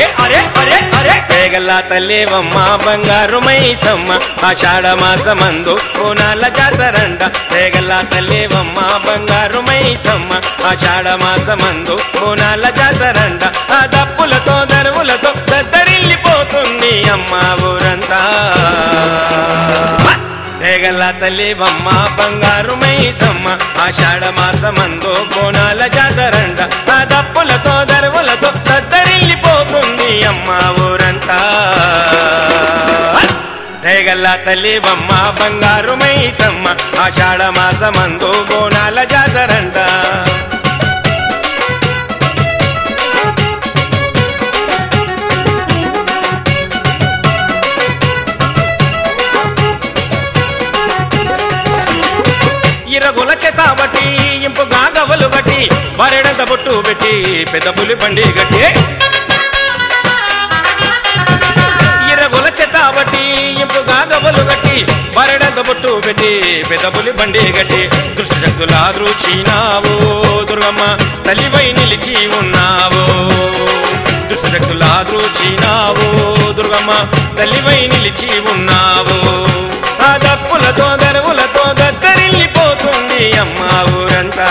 అరే అరే అరే అరే పేగల్ల తల్లేవమ్మ బంగారు మైసమ్మ ఆషాఢ మాసమందు కోనాల జాతరండ పేగల్ల తల్లేవమ్మ బంగారు మైసమ్మ ఆషాఢ మాసమందు కోనాల జాతరండ ఆ దప్పులతో దరువులతో దద్దరిల్లిపోతుంది అమ్మ ఊరంతా పేగల్ల తల్లివమ్మ బంగారు మైసమ్మ ఆషాఢ మాసమందు బోనాల జాతరండ ఆ దప్పులతో దరువులతో దద్దరిల్లిపోతుంది అమ్మ ఊరంతా పేగల్ల తల్లివమ్మ బంగారు మైసమ్మ ఆషాఢ మాసమందు బోనాల జాతరండ ఇరగుల చేతాబట్టి ఇంపుగా గవలు బట్టి వరెడంత బొట్టు పెట్టి పెద్ద పులి బండి గట్టి ఇరగుల చేతాబట్టి ఇంపుగా గవలు గట్టి వరెడంత బొట్టు పెట్టి పెద్ద పులి బండి గట్టి దృష్టి శక్తుల దృచినావు దుర్గమ్మ తల్లివై నిలిచి ఉన్నావు దృష్టి శక్తుల దృచినావు దుర్గమ్మ తల్లివై నిలిచి ఉన్నావు ఆ దప్పులతో దరువులతో దద్దరిల్లిపోతుంది అమ్మ ఊరంతా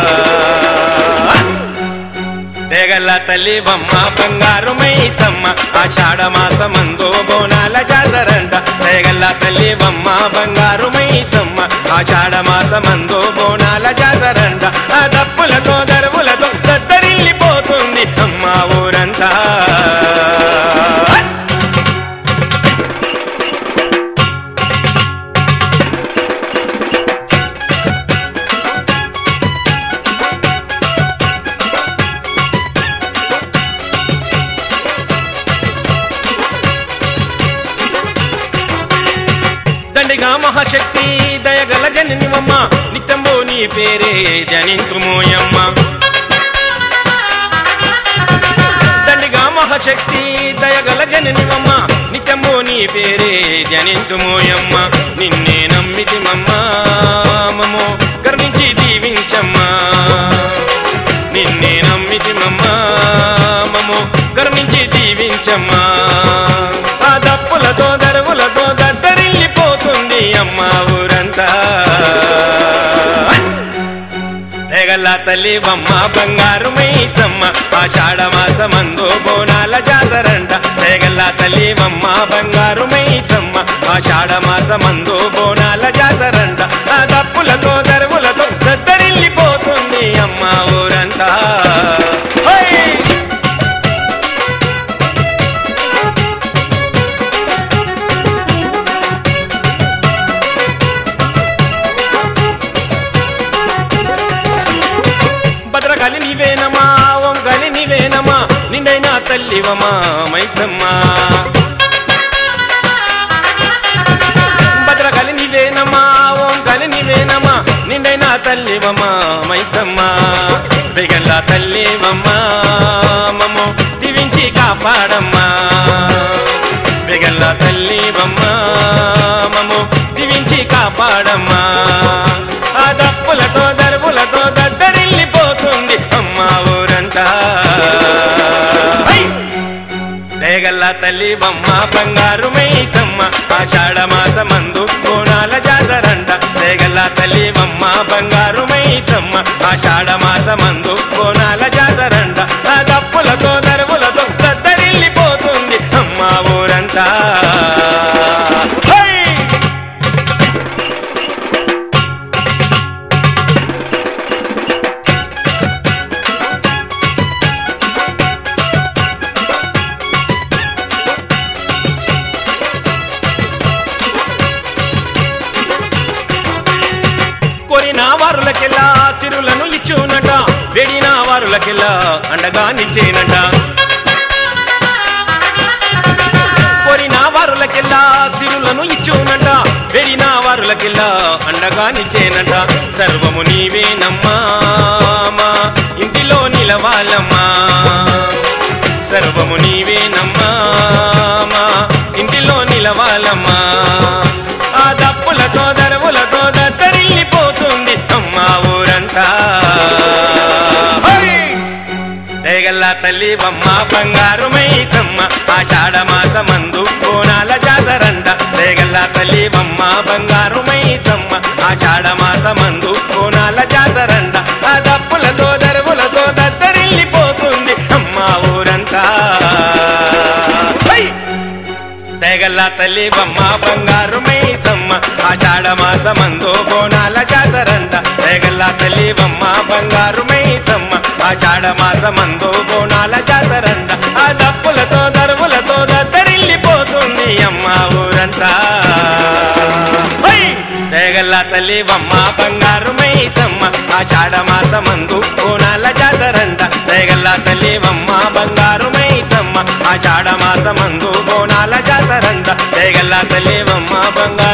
తెగల్ల తల్లి బొమ్మ బంగారు మైసమ్మ ఆషాఢ మాసమందు బోనాల జాతరంట తెగల్ల తల్లి బొమ్మ బంగారు మైసమ్మ ఆషాఢ మాసమందు బోనాల జాతరంట ఆ దప్పులతో దరువులతో దద్దరిల్లిపోతుంది అమ్మ ఊరంతా దండిగా మహాశక్తి దయగల జననివమ్మ నిత్యంబో నీ పేరే జనింతుమోయమ్మ దండిగా మహాశక్తి దయగల జననివమ్మ నిత్యంబో నీ పేరే జనింతుమోయమ్మ నిన్నే నమ్మితి మమ్మ మమో కరుణించి దీవించమ్మా నిన్నే నమ్మితి మమ్మ మమో కరుణించి దీవించమ్మా ఆ దప్పులతో దరువులతో దద్దరిల్లిపోతుంది అమ్మ ఊరంతా తెగల్ల తల్లి బొమ్మ బంగారు మైసమ్మ ఆషాఢ మాసమందు బోనాల జాతరంట తెగల్ల తల్లి బొమ్మ బంగారు మైసమ్మ ఆషాఢ మాసమందు బోనాల జాతరంట ఆ దప్పులతో దరువులతో దద్దరిల్లిపోతుంది అమ్మ ఊరంతా హై! భద్రకాళి నీవేనమా ఓంకాళి నీవేనమా నిండైనా తల్లివమా మైసమ్మా భద్రకాళి నీవేనమా ఓంకాళి నీవేనమా నిండైనా తల్లివమా మైసమ్మా దిగల్ల తల్లివమ్మా మమ్మో దీవించి కాపాడమ్మా దిగల్ల తల్లివమ్మా మమ్మో దీవించి కాపాడమ్మా ఆ దప్పులతో దరువులతో దద్దరిల్లిపోతుంది అమ్మ ఊరంతా హై! దేగల్ల తల్లి బొమ్మ బంగారు మైసమ్మ ఆషాఢ మాసమందు కోణాల జాతరంట దేగల్ల తల్లి బొమ్మ బంగారు మైసమ్మ ఆషాఢ మాసమందు కోణాల జాతరంట ఆ దప్పులతో దరువులతో దద్దరిల్లిపోతుంది అమ్మ ఊరంతా హై! కోరిన వారులకెల్లా సిరులను ఇచ్చునట వెడిన వారులకెల్లా అండగా నిచ్చేనట కోరిన వారులకెల్లా సిరులను ఇచ్చునట వెడిన వారులకెల్లా అండగా నిచ్చేనట సర్వము నీవేనమ్మా మా ఇంటిలో నిలవాలమ్మా సర్వము నీవేనమ్మా మా ఇంటిలో నిలవాలమ్మా ఆ దప్పులతో దరువులతో దద్దరిల్లిపోతుంది అమ్మ ఊరంతా హై! దేగల్ల తల్లి బొమ్మ బంగారు మైసమ్మ ఆషాఢ మాస మందు కోనాల జాతరంట దేగల్ల తల్లి బొమ్మ బంగారు మైసమ్మ ఆషాఢ మాస మందు కోనాల జాతరంట ఆ దప్పులతో దరువులతో దద్దరిల్లిపోతుంది అమ్మ ఊరంతా హై! తెగల్ల తల్లి బొమ్మ బంగారు మైసమ్మ ఆషాఢ మాస మందు బోనాల జాతరంట తెగల్ల తల్లి బొమ్మ బంగారు మైసమ్మ ఆషాఢ మాస మందు బోనాల జాతరంట ఆ దప్పులతో దరువులతో దద్దరిల్లిపోతుంది అమ్మ ఊరంతా హై! తెగల్ల తల్లి బొమ్మ బంగారు మైసమ్మ ఆషాఢ మాస మందు బోనాల జాతరంట తెగల్ల తల్లి బొమ్మ బంగారు మైసమ్మ ఆషాఢ మాస మందు బోనాల జాతరంట తెగల్ల తల్లి బొమ్మ బంగారు